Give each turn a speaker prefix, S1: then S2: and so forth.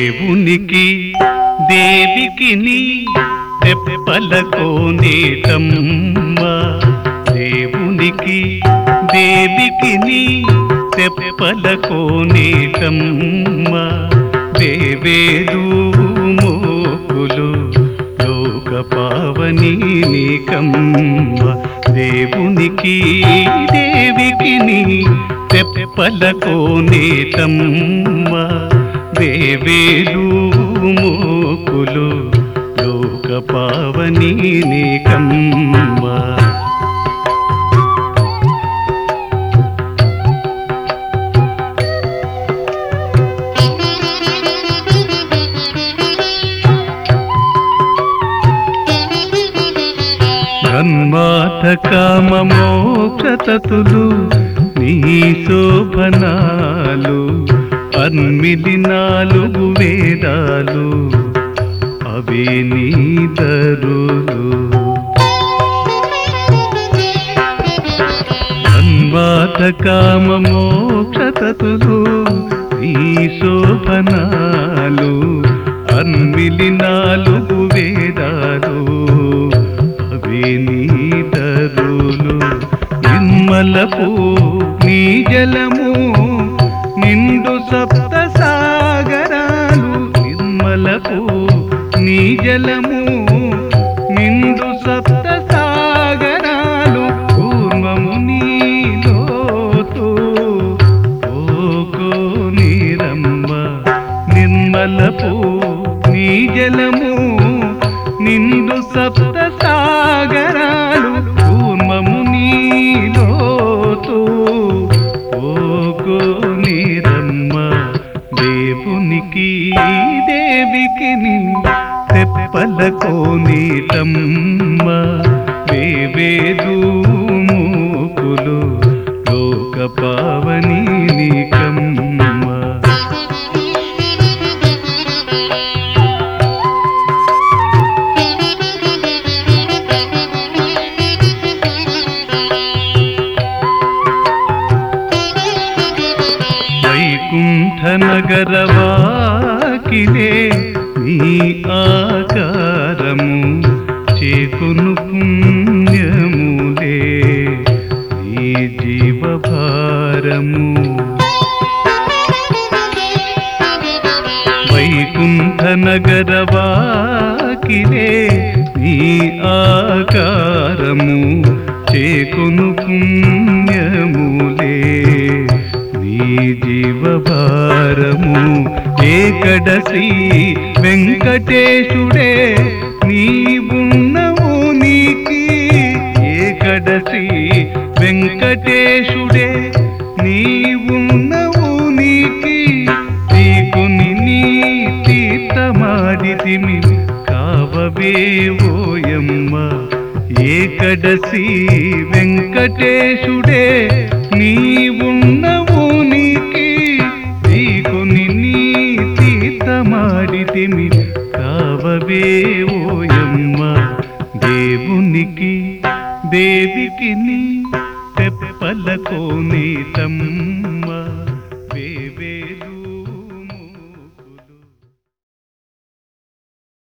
S1: దేవునికి దేవికి నీ తెప్పలకో నేటమ్మ దేవునికి దేవికి నీ తెప్పలకో నేటమ్మ దేవేదు మోకులు లోక పావని నీకమ్మ దేవునికి దేవికి నీ తెప్పలకో నేతమ్మ దేవేలు మోకులు లోక పావని నీకమ్మ జన్మాత కామ మోక్షతతులు నీ శోభనాలు అన్మిలి నాలుగు వేదాలు అవే నీ దరులు జన్మాత కామ మోక్షతతులు నీ శోభనాలు అన్మిలి నాలుగు వేదాలు అవే నీ దరులు నిమ్మలపు నీ జలము నిండు సప్త సాగరాలు నిర్మలపు నీ జలము నిండు సప్త సాగరాలు పూర్వము నీలోతు ఓకో నీరమ్మ నిర్మలపు నీ జలము నిండు సప్త సాగరాలు కూర్మము నీలోతు ఓగో నీరమ్మ దేవునికి దేవికి నీ తెప్పలకో నీటమ్మ వేవేదు మూకులు లోక పావని నీకమ్మ వైకుంఠ నగరవాకిలే నీ ఆకారము చేకును పుణ్యములే నీ జీవభారము వైకుంఠ నగరవాకిలే నీ ఆకారము చేకును పుణ్యములే నీ జీవభారము ఏకడసి వెంకటేశుడే నీవున్నవు నీకి ఏకడసి వెంకటేశుడే నీవున్నవు నీకి నీకుని నీ తీర్థమాడితిమి కావవే ఓయమ్మ ఏకడసి వెంకటేశుడే నీవున్నవు నీకి నీకుని నీ తీర్థమాడితిమి కావవే ఓయమ్మ దేవునికి దేవికి నీ తెప్పలకో